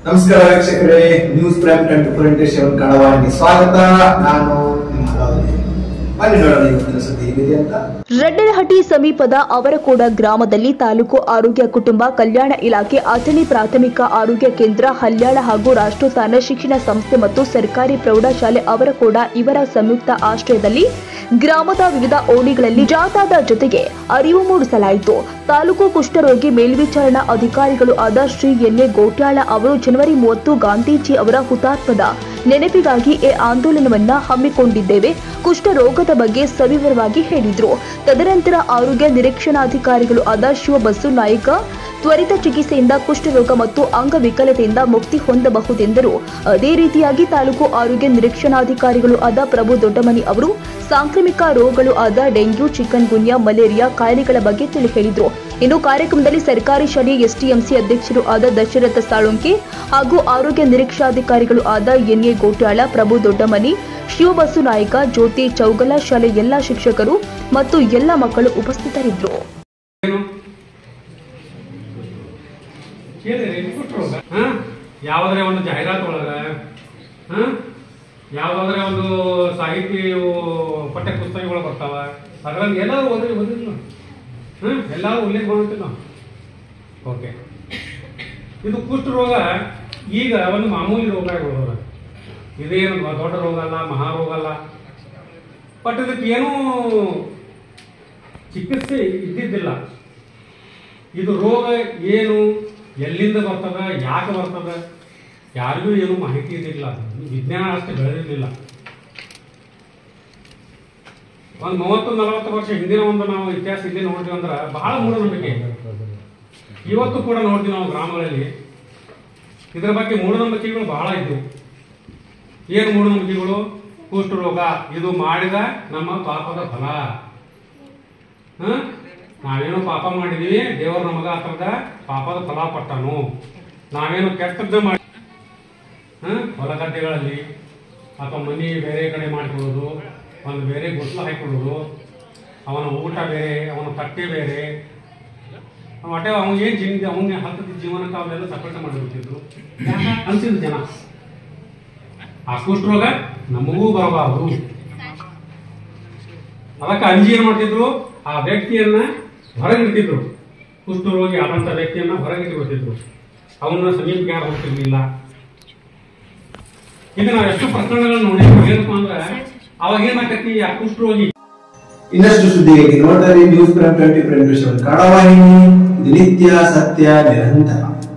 ನಮಸ್ಕಾರ ವೀಕ್ಷಕರೇ news prime twenty four into seven ಕನ್ನಡವಾಹಿನಿ ಸ್ವಾಗತ ನಾನು ನಿಮ್ಮ ಹಲಾವಲಿ. ಬನ್ನಿ ನೋಡೋಣ ಇವತ್ತಿನ ಸುದ್ದಿ ಹೇಗಿದೆ ಅಂತ ರಡ್ಡನಹಟ್ಟಿ ಸಮೀಪದ ಅವರಕೋಡ ಗ್ರಾಮದಲ್ಲಿ ತಾಲೂಕು ಆರೋಗ್ಯ ಕುಟುಂಬ ಕಲ್ಯಾಣ ಇಲಾಖೆ ಅಥಣಿ ಪ್ರಾಥಮಿಕ ಆರೋಗ್ಯ ಕೇಂದ್ರ ಹಲ್ಯಾಳ ಹಾಗೂ ರಾಷ್ಟ್ರೋತ್ಥಾನ ಶಿಕ್ಷಣ ಸಂಸ್ಥೆ ಮತ್ತು ಸರ್ಕಾರಿ ಪ್ರೌಢಶಾಲೆ ಅವರಕೋಡ ಇವರ ಸಂಯುಕ್ತ ಆಶ್ರಯದಲ್ಲಿ ಗ್ರಾಮದ ವಿವಿಧ ಓಣಿಗಳಲ್ಲಿ ಜಾಥಾದ ಜೊತೆಗೆ ಅರಿವು ಮೂಡಿಸಲಾಯಿತು ತಾಲೂಕು ಕುಷ್ಠರೋಗಿ ಮೇಲ್ವಿಚಾರಣಾ ಅಧಿಕಾರಿಗಳು ಆದ ಶ್ರೀ ಎನ್ ಎ ಗೋಟ್ಯಾಳ ಅವರು ಜನವರಿ ಮೂವತ್ತು ಗಾಂಧೀಜಿ ಅವರ ಹುತಾತ್ಮದ ನೆನಪಿಗಾಗಿ ಈ ಆಂದೋಲನವನ್ನ ಹಮ್ಮಿಕೊಂಡಿದ್ದೇವೆ ಕುಷ್ಠರೋಗದ ಬಗ್ಗೆ ಸವಿವರವಾಗಿ ಹೇಳಿದ್ರು ತದನಂತರ ಆರೋಗ್ಯ ನಿರೀಕ್ಷಣಾಧಿಕಾರಿಗಳು ಆದ ಶಿವಬಸ್ಸು ನಾಯಕ ತ್ವರಿತ ಚಿಕಿತ್ಸೆಯಿಂದ ಕುಷ್ಠರೋಗ ಮತ್ತು ಅಂಗವಿಕಲತೆಯಿಂದ ಮುಕ್ತಿ ಹೊಂದಬಹುದೆಂದರು ಅದೇ ರೀತಿಯಾಗಿ ತಾಲೂಕು ಆರೋಗ್ಯ ನಿರೀಕ್ಷಣಾಧಿಕಾರಿಗಳು ಆದ ಪ್ರಭು ದೊಡ್ಡಮನಿ ಅವರು ಸಾಂಕ್ರಾಮಿಕ ರೋಗಗಳು ಆದ ಡೆಂಗ್ಯೂ ಚಿಕನ್ ಗುನ್ಯಾ ಮಲೇರಿಯಾ ಕಾಯಿಲೆಗಳ ಬಗ್ಗೆ ತಿಳಿ ಹೇಳಿದ್ರು ಇನ್ನು ಕಾರ್ಯಕ್ರಮದಲ್ಲಿ ಸರ್ಕಾರಿ ಶಾಲೆಯ ಎಸ್ಟಿಎಂಸಿ ಅಧ್ಯಕ್ಷರು ಆದ ದಶರಥ ಸಾಳುಂಕೆ ಹಾಗೂ ಆರೋಗ್ಯ ನಿರೀಕ್ಷಾಧಿಕಾರಿಗಳು ಆದ ಎನ್ಎ ಗೋಟ್ಯಾಳ ಪ್ರಭು ದೊಡ್ಡಮನಿ ಶಿವಬಸ್ಸು ನಾಯಕ ಜ್ಯೋತಿ ಚೌಗಲ ಶಾಲೆ ಎಲ್ಲ ಶಿಕ್ಷಕರು ಮತ್ತು ಎಲ್ಲ ಮಕ್ಕಳು ಉಪಸ್ಥಿತರಿದ್ದರು ಏನು ಕೇಳಿದ್ರಿ ಕೊಟ್ಟರು ಹಾ ಯಾವುದ್ರೆ ಒಂದು ಜಾಹೀರಾತು ಒಳಗ ಹಾ ಯಾವುದಾದ್ರೆ ಒಂದು ಸಾಹಿತ್ಯ ಇವು ಪಠ್ಯ ಪುಸ್ತಕಗಳು ಬರ್ತಾವ ಅದ್ರಲ್ಲಿ ಎಲ್ಲರೂ ಓದ್ರಿ ಓದಿಲ್ಲ ಹಾ ಎಲ್ಲರೂ ಉಲ್ಲೇಖ ಮಾಡುತ್ತಿಲ್ಲ ಓಕೆ ಇದು ಕುಷ್ಠ ರೋಗ ಈಗ ಒಂದು ಮಾಮೂಲಿ ರೋಗ ಆಗಿರೋದು ಇದೇನು ದೊಡ್ಡ ರೋಗ ಅಲ್ಲ ಮಹಾರೋಗ ಅಲ್ಲ ಬಟ್ ಇದಕ್ಕೆ ಏನೂ ಚಿಕಿತ್ಸೆ ಇದ್ದಿದ್ದಿಲ್ಲ ಇದು ರೋಗ ಏನು ಎಲ್ಲಿಂದ ಬರ್ತದ ಯಾಕೆ ಬರ್ತದ ಯಾರಿಗೂ ಏನು ಮಾಹಿತಿ ಇದ್ದಿಲ್ಲ ವಿಜ್ಞಾನ ಅಷ್ಟು ಬೆಳೆದಿರಲಿಲ್ಲ ಒಂದು ಮೂವತ್ತು ನಲವತ್ತು ವರ್ಷ ಹಿಂದಿನ ಒಂದು ನಾವು ಇತಿಹಾಸ ಇಲ್ಲಿ ನೋಡ್ತೀವಿ ಅಂದ್ರೆ ಬಹಳ ಮೂಢನಂಬಿಕೆ ಇವತ್ತು ಕೂಡ ನೋಡ್ತೀವಿ ನಾವು ಗ್ರಾಮಗಳಲ್ಲಿ ಇದರ ಬಗ್ಗೆ ಮೂಢನಂಬಿಕೆಗಳು ಬಹಳ ಇದ್ದವು ಏನು ಮೂಢನಂಬಿಕೆಗಳು ಕುಷ್ಠ ರೋಗ ಇದು ಮಾಡಿದ ನಮ್ಮ ಪಾಪದ ಫಲ ಹ? ನಾವೇನು ಪಾಪ ಮಾಡಿದೀವಿ ದೇವರು ನಮಗ ಆತರದ ಪಾಪದ ಫಲ ಕೊಟ್ಟನು ನಾವೇನು ಕೆಟ್ಟದ್ದು ಮಾಡಿ ಹ? ಹೊಲ ಗದ್ದೆಗಳಲ್ಲಿ ಅಥವಾ ಮನಿ ಬೇರೆ ಕಡೆ ಮಾಡಿಕೊಳ್ಳೋದು ಒಂದು ಬೇರೆ ಗುಡ್ಸ್ಲ ಹಾಕೊಳ್ಳೋದು ಅವನ ಊಟ ಬೇರೆ ಅವನ ತಟ್ಟೆ ಬೇರೆ ಒಟ್ಟೆ ಅವನು ಏನು ಜೀವ ಅವನ ಹತ್ತದ ಜೀವನಕ್ಕೆ ಅವನ್ನೆಲ್ಲ ಸಪರೇಟ್ ಮಾಡಿಬಿಡ್ತಿದ್ರು ಅನ್ಸಿದ್ರು ಜನ ಆ ಕುಷ್ಠರೋಗ ನಮಗೂ ಬರಬಾರದು ಅದಕ್ಕೆ ಅಂಜಿ ಏನ್ ಮಾಡ್ತಿದ್ರು ಆ ವ್ಯಕ್ತಿಯನ್ನ ಹೊರಗಿಡ್ತಿದ್ರು ಕುಷ್ಠರೋಗಿ ಆದಂತ ವ್ಯಕ್ತಿಯನ್ನ ಹೊರಗಿಟ್ಬಿಡ್ತಿದ್ರು ಅವನ್ನ ಸಮೀಪಕ್ಕೆ ಯಾರು ಹೋಗ್ತಿರ್ಲಿಲ್ಲ ಈಗ ನಾವು ಎಷ್ಟು ಪ್ರಕರಣಗಳನ್ನ ನೋಡಿದ್ವಿ ಏನಪ್ಪಾ ಅಂದ್ರೆ ಅವಾಗ ಏನಾಗತ್ತಿ ಆ ಕುಷ್ಠರೋಗಿ ಇನ್ನಷ್ಟು ಸುದ್ದಿಗಾಗಿ ನೋಡ್ತಾರೆ news prime twenty four into seven ಕನ್ನಡವಾಹಿನಿ ಇದು ನಿತ್ಯ ಸತ್ಯ ನಿರಂತರ